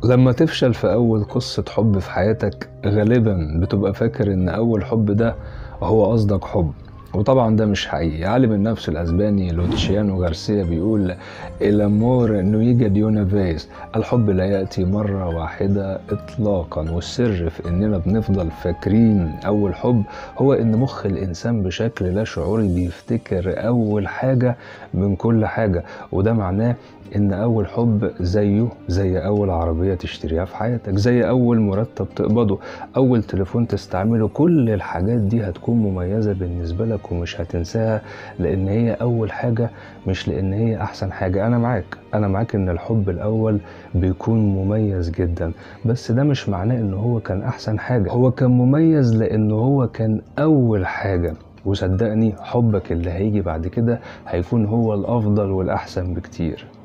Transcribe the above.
لما تفشل في أول قصة حب في حياتك غالبا بتبقى فاكر إن أول حب ده هو قصدك حب وطبعا ده مش حقيقي عالم النفس الاسباني لوتشيانو غارسيا بيقول الامور نويجا ديونافيس الحب لا ياتي مره واحده اطلاقا والسر في اننا بنفضل فاكرين اول حب هو ان مخ الانسان بشكل لا شعوري بيفتكر اول حاجه من كل حاجه وده معناه ان اول حب زيه زي اول عربيه تشتريها في حياتك زي اول مرتب تقبضه اول تليفون تستعمله كل الحاجات دي هتكون مميزه بالنسبه لك ومش هتنساها لان هي اول حاجه مش لان هي احسن حاجه انا معاك انا معاك ان الحب الاول بيكون مميز جدا بس ده مش معناه ان هو كان احسن حاجه هو كان مميز لان هو كان اول حاجه وصدقني حبك اللي هيجي بعد كده هيكون هو الافضل والاحسن بكتير